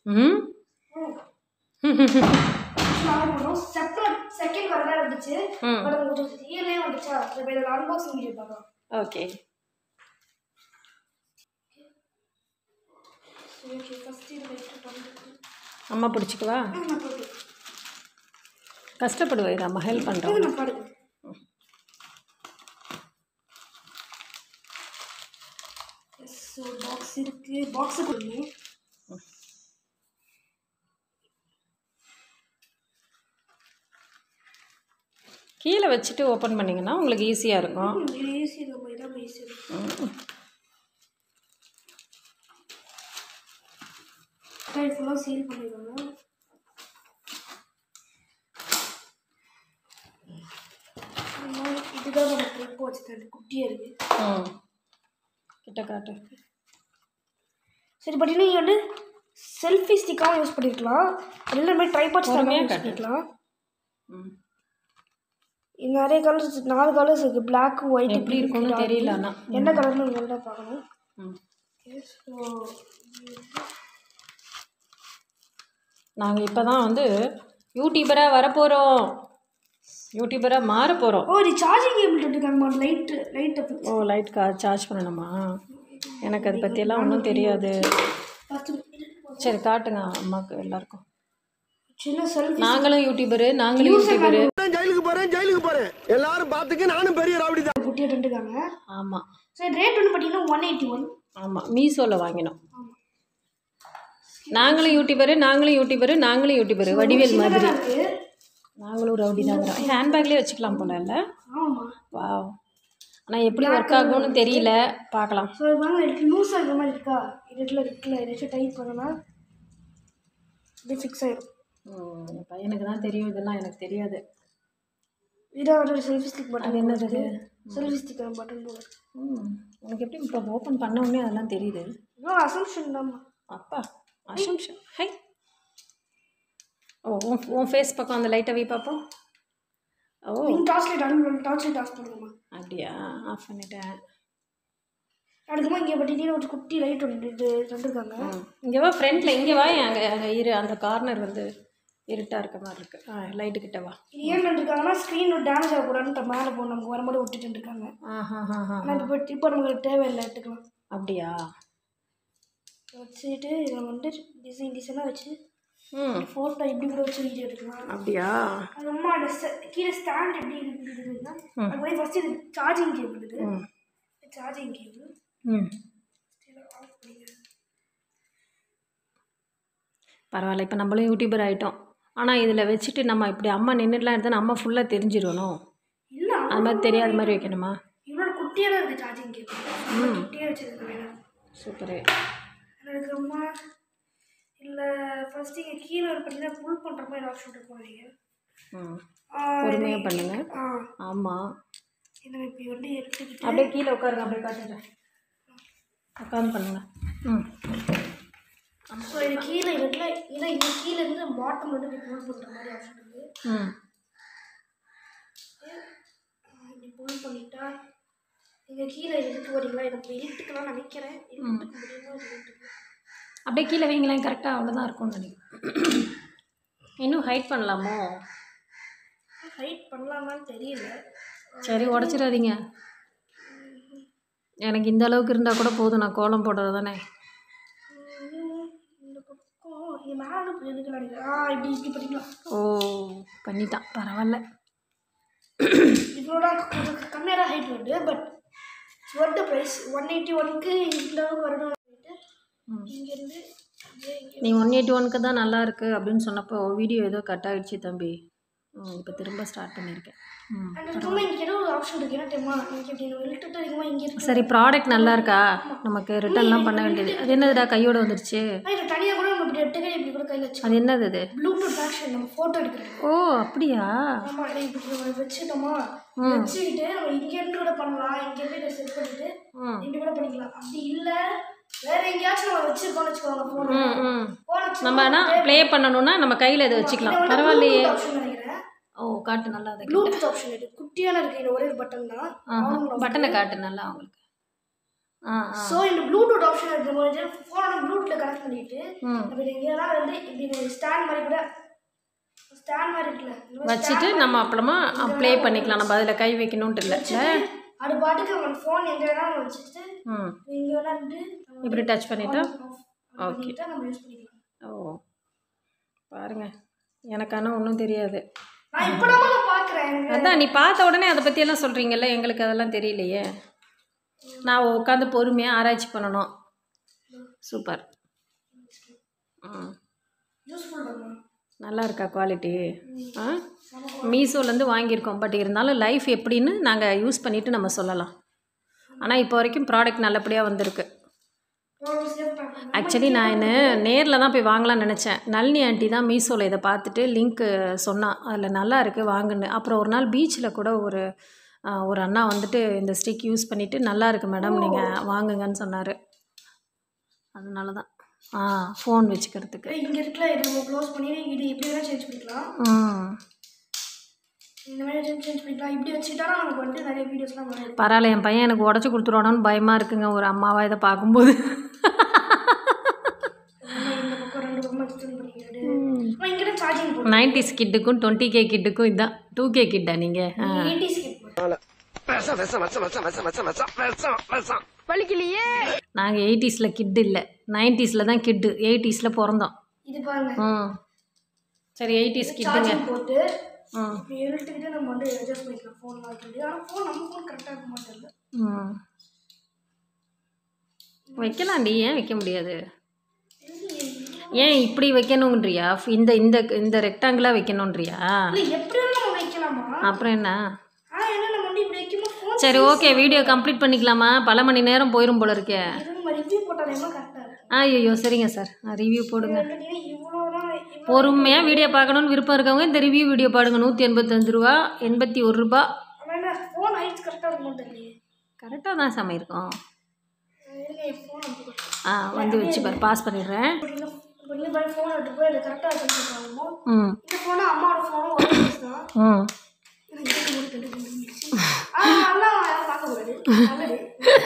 ம் நாங்கள் போனோம் செப்பரேட் செகண்ட் வரதா இருந்துச்சு ம் பட் கொஞ்சம் ரியலே வந்துச்சா இப்போ இதில் அன்பாக்சிங் வீடியோ பார்க்கலாம் ஓகே சரி ஓகே ஃபஸ்ட்டு இது லைட்டு பண்ணிட்டு அம்மா பிடிச்சிக்கவா நான் போட்டு கஷ்டப்படுவா அம்மா ஹெல்ப் பண்ணுறோம் இது நான் பாடுங்க எஸ் ஸோ பாக்ஸ் இருக்கு பாக்ஸை கொடுங்க கீழே வச்சுட்டு ஓப்பன் பண்ணிங்கன்னா உங்களுக்கு ஈஸியாக இருக்கும் இது ஈஸி நம்ம இதான் ஈஸி ம். ஃபுல்லாக சீல் பண்ணிடுவாங்க இதுதான் நம்ம ட்ரிப் வச்சுருக்கேன் குட்டியாக இருக்குது ம் கிட்ட காட்டு சரி பட் இன்னும் நீங்கள் வந்து செல்ஃபி ஸ்டிக்காகவும் யூஸ் பண்ணிருக்கலாம் இல்லை மாதிரி ட்ரைபாட் பொறுமையா ஸ்டாண்டாகவும் யூஸ் காட்டு. பண்ணிக்கலாம் ம் இது நிறைய கலர்ஸ் நாலு கலர்ஸ் இருக்குது பிளாக் ஒயிட் எப்படி இருக்கும்னு தெரியல ஆனா என்ன கலர்னு நீங்கள் தான் பார்க்கணும் ம் ஓகே ஸோ நாங்கள் இப்போ தான் வந்து யூடியூபராக வரப்போகிறோம் யூடியூபராக மாற போகிறோம் ஓ இது சார்ஜிங் கேபிள் இருக்காங்கம்மா லைட் லைட் எஃபெக்ட் ஓ லைட் கா சார்ஜ் பண்ணணுமா எனக்கு அதை பற்றியெல்லாம் ஒன்றும் தெரியாது பத்து சரி காட்டுங்க அம்மாவுக்கு எல்லாருக்கும் சின்ன செல்ஃபி நாங்களும் யூடியூபரு நாங்களும் யூடியூபரு ஜெயிலுக்கு போறேன் ஜெயிலுக்கு போறேன் எல்லாரும் பாத்துக்க நானும் பெரிய ரவுடி தான் குட்டியாக இருக்காங்க ஆமாம் சரி ரேட் வந்து பார்த்தீங்கன்னா ஒன் எயிட்டி ஒன் ஆமாம் மீஷோவில் வாங்கினோம் ஆமாம் நாங்களும் யூடியூபரு நாங்களும் யூடியூபரு நாங்களும் யூடியூபரு வடிவேல் மாதிரி இருக்குது நாங்களும் ரவுடி தான் ஹேண்ட்பேக்லேயே வச்சுக்கலாம் போல இல்லை ஆமாம் வாவ் ஆனால் எப்படி ஒர்க் ஆகும்னு தெரியல பார்க்கலாம் ஸோ இது வாங்க எனக்கு லூஸாக இருக்கிற மாதிரி இருக்கா இது இடத்துல இருக்குல்ல ஏதாச்சும் டைப் பண்ணனா இது ஃபிக்ஸ் ஆயிடும் ம், என் பையனுக்கு தான் தெரியும் இதெல்லாம் எனக்கு தெரியாது இதான் ஒரு செல்ஃபி ஸ்டிக் அது பட்டன் என்னது அது? செல்ஃபி ஸ்டிக் பட்டன் போல ம் எனக்கு எப்படி இப்போ ஓப்பன் பண்ண உடனே அதெல்லாம் தெரியுது இன்னும் அசம்ஷன் தான்மா அப்பா அசம்ஷன் ஹை ஓ உன் உன் ஃபேஸ் பக்கம் அந்த லைட்டை வை பார்ப்போம் ஓ நீங்கள் torch light on torch light off பண்ணுங்கம்மா அப்படியா ஆஃப் பண்ணிட்டேன் அதுக்கப்புறமா இங்கே பார்த்தீங்கன்னா ஒரு குட்டி லைட் ஒன்று இது தந்துருக்காங்க ம் இங்கே வா ஃப்ரண்ட்டில் இங்கே வா அங்கே அங்கே இரு அந்த கார்னர் வந்து இருட்டாக இருக்க மாதிரி இருக்கு ஆ லைட்டு கிட்ட வா இது ஏன் பண்ணிருக்காங்கன்னா ஸ்க்ரீன் டேமேஜ் ஆகக்கூடாதுன்னு மேலே போ நமக்கு வரும்போது விட்டுட்டு இருக்காங்க ஆஹா ஹா ஹா ஆனால் இப்போ இப்போ நமக்கு தேவையில்லை எடுத்துக்கலாம் அப்படியா வச்சுட்டு இதை வந்து டிசைன் டிசைனாக வச்சு ம் ஃபோட்டோ இப்படி கூட வச்சு வீடியோ எடுக்கலாம் அப்படியா அது அம்மா அந்த ஸ்ட- கீழே ஸ்டாண்ட் எப்படி இருக்குதுன்னா அது மாதிரி ஃபஸ்ட்டு இது சார்ஜிங் கேபிள் இது ம் சார்ஜிங் கேபிள் ம் பரவாயில்ல இப்போ நம்மளும் யூடியூபர் ஆகிட்டோம் ஆனால் இதில் வச்சுட்டு நம்ம இப்படி அம்மா நின்றுலாம் எடுத்தா அம்மா ஃபுல்லாக தெரிஞ்சிடணும் இல்லை அது மாதிரி தெரியாத மாதிரி வைக்கணுமா இவ்வளோ குட்டியாக தான் இருக்குது சார்ஜிங் கேபிள் குட்டியாக வச்சுருக்கு வேணாம் சூப்பரு எனக்கு அம்மா இல்லை ஃபஸ்ட்டு இங்கே கீழே ஒரு பார்த்தீங்கன்னா புல் பண்ணுற மாதிரி ஆப்ஷன் இருக்கும் நீங்கள் ம் பொறுமையாக பண்ணுங்க ஆ ஆமாம் இதை இப்படி வந்து எடுத்துக்கிட்டு அப்படியே கீழே உட்காருங்க அப்படியே காட்டுறேன் உட்காந்து பண்ணுங்க ம் ஸோ இது கீழே இருக்குல்ல இல்லை இங்கே கீழே இருந்து பாட்டம் வந்து இப்படி புல் பண்ணுற மாதிரி ஆப்ஷன் இருக்குது ம் இப்படி புல் பண்ணிட்டா இங்கே கீழே இழுத்து வரீங்களா இதை நம்ம இழுத்துக்கலாம் நினைக்கிறேன் இழுத்துக்க முடியுமா இது இழுத்துக்க அப்படியே கீழே வைங்களேன் கரெக்டாக அவ்வளோதான் இருக்கும்னு நினைக்கிறேன் இன்னும் ஹைட் பண்ணலாமோ ஹைட் பண்ணலாமான்னு தெரியல சரி உடச்சிடாதீங்க எனக்கு இந்த அளவுக்கு இருந்தால் கூட போதும் நான் கோலம் போடுறது தானே உம், இந்த பக்கம் இது மேலே இப்படி இருக்கு நினைக்கிறேன் ஆ இப்படி இப்படி பண்ணிக்கலாம் ஓ பண்ணிட்டான் பரவாயில்ல இதோட கொஞ்சம் கம்மியாக தான் ஹைட் வருது பட் வருது ப்ரைஸ் ஒன் எயிட்டி ஒன்க்கு இந்த அளவுக்கு வரணும் சொல்லிட்டு ம். இங்கேருந்து அப்படியே இங்கே நீ ஒன் எயிட்டி ஒனுக்கு தான் நல்லா இருக்கு அப்படின்னு சொன்னப்போ வீடியோ ஏதோ கட் ஆகிடுச்சு தம்பி ம் இப்போ திரும்ப ஸ்டார்ட் பண்ணியிருக்கேன் ம் அண்ட் அதுக்குமே இங்கே ஏதோ ஒரு ஆப்ஷன் இருக்கு என்ன தெரியுமா இங்கே இப்படி இழுத்துட்டு அதிகமாக இங்கே இருக்கு சரி ப்ராடக்ட் நல்லா இருக்கா நமக்கு ரிட்டர்ன்லாம் பண்ண வேண்டியது அது என்னதுடா கையோட வந்துருச்சு ஆ, இது தனியாக கூட நம்ம இப்படி எடுத்துக்கிற இப்படி கூட கையில் வச்சு அது என்னது அது ப்ளூடூத் ஆக்ஷன் நம்ம ஃபோட்டோ எடுக்கிறது ஓ அப்படியா ஆமாம் இதை இப்படி நம்ம வச்சுட்டோமா வச்சுக்கிட்டு நம்ம இங்கேருந்து கூட பண்ணலாம் இங்கேருந்து இதை செட் பண்ணிட்டு ம் இப்படி கூட பண்ணிக்கலாம் அப்படி இல்லை வேற எங்கேயாச்சும் நம்ம வச்சிருக்கோம்னு வச்சுக்கோங்க ஃபோன் ம் ம் ஃபோன் நம்ம ஆனால் ப்ளே பண்ணணும்னா நம்ம கையில் இதை வச்சுக்கலாம் பரவாயில்லையே ஆப்ஷன் நினைக்கிறேன் ஓ காட்டு நல்லா அதை ப்ளூடூத் ஆப்ஷன் இது குட்டியான இருக்கு இந்த ஒரே ஒரு பட்டன் தான் பட்டனை காட்டு நல்லா அவங்களுக்கு ஆ ஆ ஸோ இந்த ப்ளூடூத் ஆப்ஷன் இருக்கிற போது ஃபோனோட ப்ளூடூத்ல இதை கனெக்ட் பண்ணிட்டு ம் அப்படி எங்கேயா வந்து இப்படி ஸ்டாண்ட் மாதிரி கூட ஸ்டாண்ட் மாதிரி இருக்குல்ல இந்த மாதிரி வச்சுட்டு நம்ம அப்புறமா ப்ளே பண்ணிக்கலாம் நம்ம அதில் கை வைக்கணுன்ட்டு இல்லை இல்லை அது பாட்டுக்கு நம்ம ஃபோன் எங்க வேணாலும் வச்சுட்டு ம் எங்க வேணாலும் இப்படி டச் பண்ணிட்டா பண்ணிட்டா நம்ம யூஸ் பண்ணிக்கலாம் ஓ பாருங்க எனக்கு ஆனால் ஒன்றும் தெரியாது நான் இப்பதான் நான் பாக்குறேன் எனக்கு அதான் நீ பார்த்த உடனே அதை பற்றியெல்லாம் சொல்கிறீங்கல்ல எங்களுக்கு அதெல்லாம் தெரியலையே நான் உட்காந்து பொறுமையாக ஆராய்ச்சி பண்ணணும் சூப்பர் ம் யூஸ்ஃபுல் தான் நல்லா இருக்கா குவாலிட்டி ஆ மீஷோலேருந்து வாங்கியிருக்கோம் பட் இருந்தாலும் லைஃப் எப்படின்னு நாங்கள் யூஸ் பண்ணிவிட்டு நம்ம சொல்லலாம் ஆனால் இப்போ வரைக்கும் ப்ராடக்ட் நல்லபடியாக வந்திருக்கு ஆக்சுவலி நான் என்ன நேரில் தான் போய் வாங்கலாம்னு நினச்சேன் நளினி ஆண்டி தான் மீஷோவில் இதை பார்த்துட்டு லிங்க்கு சொன்னா அதில் நல்லா இருக்குது வாங்குன்னு அப்புறம் ஒரு நாள் பீச்சில் கூட ஒரு ஆ, ஒரு அண்ணா வந்துட்டு இந்த ஸ்டிக் யூஸ் பண்ணிவிட்டு நல்லா இருக்குது மேடம் நீங்கள் வாங்குங்கன்னு சொன்னார் அதனால தான் ஆ ஃபோன் வச்சுக்கிறதுக்கு இங்க இருக்கல இது நம்ம க்ளோஸ் பண்ணி இது எப்படி வேணா சேஞ்ச் பண்ணிக்கலாம் ம் இந்த மாதிரி சேஞ்ச் பண்ணிக்கலாம் இப்படி வச்சுக்கிட்டா நமக்கு வந்து நிறைய வீடியோஸ்லாம் வரும் பரவாயில்ல என் பையன் எனக்கு உடச்சி கொடுத்துருவானோன்னு பயமாக இருக்குங்க ஒரு அம்மாவா இதை பார்க்கும்போது நம்ம இந்த பக்கம் ரெண்டு பக்கம் எக்ஸ்டெண்ட் பண்ணிக்கிறது அப்புறம் இங்கிட்ட சார்ஜிங் போடும் நைன்டிஸ் கிட்டுக்கும் டுவெண்ட்டி கே கிட்டுக்கும் இதுதான் டூ கே கிட்டா நீங்கள் எயிட்டி ஸ்கிப் விஷம் விஷம் விஷம் விஷம் விஷம் விஷம் விஷம் விஷம் விஷம் நாங்கள் எயிட்டிஸில் கிட்டு இல்லை நைன்டிஸில் தான் கிட்டு எயிட்டிஸில் பிறந்தோம் இது பாருங்க ம் சரி எயிட்டிஸ் கிட்டுங்க சார்ஜிங் போட்டு ம் இப்படி இழுத்துக்கிட்டு நம்ம வந்து அட்ஜஸ்ட் பண்ணிக்கலாம் ஃபோன் மாற்றிட்டு ஆனால் ஃபோன் நம்ம ஃபோன் கரெக்டாக இருக்க மாட்டேங்குது ம் வைக்கலாம்டி ஏன் வைக்க முடியாது ஏன் இப்படி வைக்கணுன்றியா இந்த இந்த இந்த ரெக்டாங்கிளாக வைக்கணுன்றியா இல்லை எப்படி வேணாலும் நம்ம வைக்கலாமா அப்புறம் என்ன ஆனால் என்ன நம்ம வந்து இப்படி வைக்கும்போது ஃபோன் சரி ஓகே வீடியோ கம்ப்ளீட் பண்ணிக்கலாமா பல மணி நேரம் போயிடும் போல இருக்கே இது நம்ம ரிவ்யூ போட்டாலே கரெக்டாக இருக்கும் ஆ ஐயோ சரிங்க சார் ரிவ்யூ போடுங்க வந்துட்டீங்கன்னா இவ்வளோ தான் இவ்வளோ பொறுமையாக வீடியோ பார்க்கணுன்னு விருப்பம் இருக்கவங்க இந்த ரிவ்யூ வீடியோ பாடுங்க நூற்றி எண்பத்தஞ்சு ரூபா எண்பத்தி ஒரு ரூபா ஆனால் என்ன ஃபோன் ஹைட்ஸ் கரெக்டாக இருக்க மாட்டேங்குது கரெக்டாக தான் சாமி இருக்கும் இருங்க என் ஃபோன் அப்படி ஆ வந்து வச்சு பாரு பாஸ் பண்ணிடுறேன் இப்போ இந்த மாதிரி ஃபோன் எடுத்து போய் அதை கரெக்டாக வச்சுருக்காங்க ம் இந்த ஃபோனு அம்மாவோட ஃபோனும் ஒரே சைஸ் தான் ம் எனக்கு கேட்க போது கண்டு கண்டுபிடிச்சு ஆ நல்லா யாரும் பார்க்கக்கூடாது நல்லது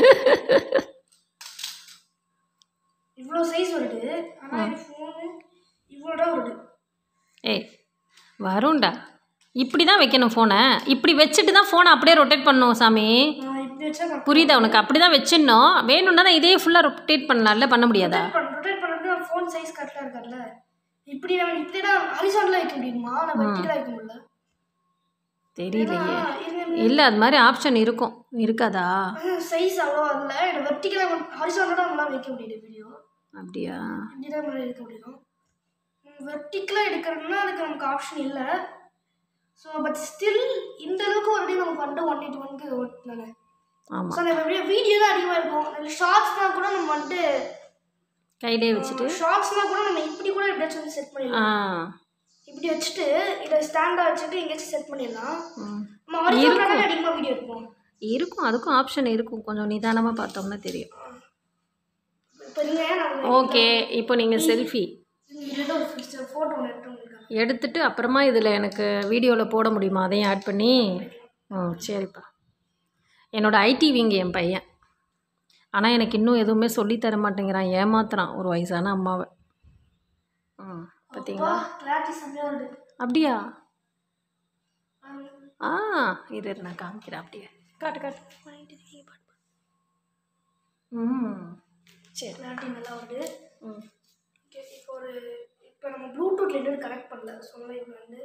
இவ்வளோ சைஸ் வருது ஆனால் இந்த ஃபோனு இவ்வளோ தான் வருது ஏய் வரும்டா இப்படி தான் வைக்கணும் ஃபோனை இப்படி வச்சுட்டு தான் ஃபோனை அப்படியே ரொட்டேட் பண்ணணும் சாமி நான் இப்படி வச்சா கரெக்ட் புரியுதா உனக்கு அப்படி தான் வச்சிடணும் வேணும்னா தான் இதே ஃபுல்லாக ரொட்டேட் பண்ணலாம்ல பண்ண முடியாதா ரொட்டேட் பண்ணுறது ஃபோன் சைஸ் கரெக்டாக இருக்கார்ல இப்படி நம்ம இப்படி தான் ஹரிசாண்டில் வைக்க முடியுமா நான் வெர்டிகலாக வைக்க முடியல தெரியலையே ஆ, இது இல்லை அது மாதிரி ஆப்ஷன் இருக்கும் இருக்காதா சைஸ் அவ்வளோ இல்லை எனக்கு வெர்டிகலாக ஹரிசாண்டோட நம்மளால் வைக்க முடியுது வீடியோ அப்படியா இப்படி தான் நம்மளால் எடுக்க முடியும் வெர்டிக்கலாக எடுக்கிறோம்னா அதுக்கு நமக்கு ஆப்ஷன் இல்லை ஸோ பட் ஸ்டில் இந்த அளவுக்கு ஒரு நமக்கு வந்து ஒன் எயிட்டி ஒன்க்கு ஓட்டினாங்க ஆமாம் ஸோ நம்ம வீடியோ தான் அதிகமாக இருக்கும் ஷார்ட்ஸ்னால் கூட நம்ம வந்துட்டு கையிலே வச்சுட்டு ஷார்ட்ஸ்னால் கூட நம்ம இப்படி கூட எப்படியாச்சும் வந்து செட் ஆ பண்ணிடலாம் இப்படி வச்சுட்டு இதை ஸ்டாண்டாக வச்சுட்டு எங்கேயாச்சும் செட் பண்ணிடலாம் ம். நம்ம ஹரிசாண்டலாக அதிகமாக வீடியோ இருக்கும் இருக்கும் அதுக்கும் ஆப்ஷன் இருக்கும் கொஞ்சம் நிதானமாக பார்த்தோம்னா தெரியும் இப்போ நீங்கள் நான் ஓகே இப்போ நீங்கள் செல்ஃபி இதில் ஒரு ஃபோட்டோ ஒன்று எடுத்து வந்துருக்காங்க எடுத்துட்டு அப்புறமா இதில் எனக்கு வீடியோவில் போட முடியுமா அதையும் ஆட் பண்ணி ம் சரிப்பா என்னோட ஐடி விங்க என் பையன் ஆனால் எனக்கு இன்னும் எதுவுமே சொல்லித் தர மாட்டேங்கிறான் ஏமாத்துறான் ஒரு வயசான அம்மாவை ம் பார்த்தீங்களா கிளாரிட்டி செம்மையாக வருது அப்படியா ஆ இரு இரு, நான் காமிக்கிறேன் அப்படியே காட்டு காட்டு ம் சரி கிளாரிட்டி நல்லா வருது ம் ஓகே இப்போ ஒரு இப்போ நம்ம ப்ளூடூத்ல இன்னும் கனெக்ட் பண்ணல சொன்ன இப்போ வந்து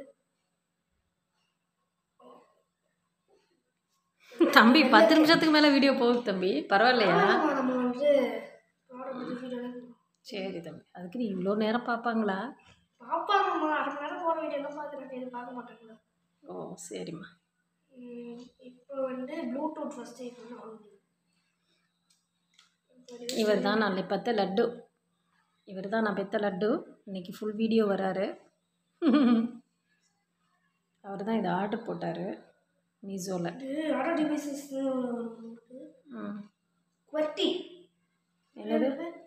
தம்பி பத்து நிமிஷத்துக்கு மேலே வீடியோ போகுது தம்பி பரவாயில்லையா ஆமா, நம்ம வந்து ப்ராடக்ட் ரிவ்யூ சரி தம்பி அதுக்கு நீ இவ்வளோ நேரம் பார்ப்பாங்களா பார்ப்பாங்கம்மா அரை மணி நேரம் போட வேண்டியதெல்லாம் பார்க்குறாங்க இது பார்க்க மாட்டாங்களா ஓ சரிம்மா ம், இப்போ வந்து ப்ளூடூத் ஃபஸ்ட்டு இப்போ வந்து ஆன் பண்ணு. இவர் தான் நான் பெத்த லட்டு இவர் தான் நான் பெத்த லட்டு இன்னைக்கு ஃபுல் வீடியோ வராரு அவர் தான் இதை ஆர்டர் போட்டார் மீஷோவில் இது ஆர்டர் டிவைசஸ் ம் குவர்ட்டி என்னது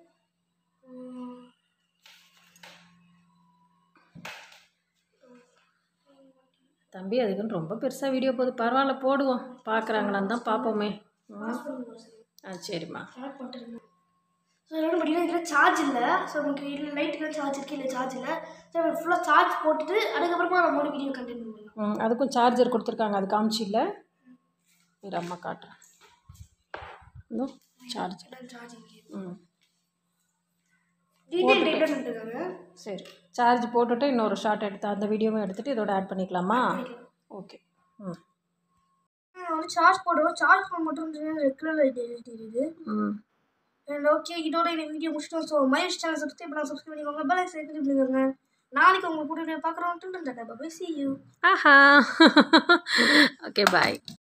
தம்பி அதுக்குன்னு ரொம்ப பெருசாக வீடியோ போகுது பரவாயில்ல போடுவோம் பார்க்குறாங்களான்னு தான் பார்ப்போமே ம். ஆ சரிம்மா கனெக்ட் பண்ணிருந்தேன் ஸோ என்னென்னு பார்த்தீங்கன்னா இதில் சார்ஜ் இல்லை ஸோ நமக்கு இதில் லைட்டுக்கு சார்ஜ் இருக்குது இல்லை சார்ஜ் இல்லை ஸோ நம்ம ஃபுல்லாக சார்ஜ் போட்டுட்டு அதுக்கப்புறமா நம்ம ஒரு வீடியோ கண்டினியூ பண்ணலாம் ம் அதுக்கும் சார்ஜர் கொடுத்துருக்காங்க அது காமிச்சு இல்லை இரு அம்மா காட்டுறேன் இன்னும் சார்ஜர் சார்ஜிங் ம் டீட்டெயில் டேட்டா சொல்லிட்டுருக்காங்க சரி சார்ஜ் போட்டுட்டு இன்னொரு ஷார்ட் எடுத்து அந்த வீடியோவும் எடுத்துகிட்டு இதோட ஆட் பண்ணிக்கலாமா ஓகே ம் நான் வந்து சார்ஜ் போடுவோம் சார்ஜ் பண்ண மட்டும் ரெட் கலர் லைட் தெரியுது ம் அண்ட் ஓகே இதோட இந்த வீடியோ முடிச்சிட்டோம் ஸோ மகேஷ் சேனல் சப்ஸ்கிரைப் பண்ணலாம் சப்ஸ்கிரைப் பண்ணிக்கோங்க பெல் ஐக்கன் கிளிக் பண்ணிக்கோங்க நாளைக்கு உங்களுக்கு கூட பார்க்குறோம் டு சி யூ ஆஹா ஓகே பாய்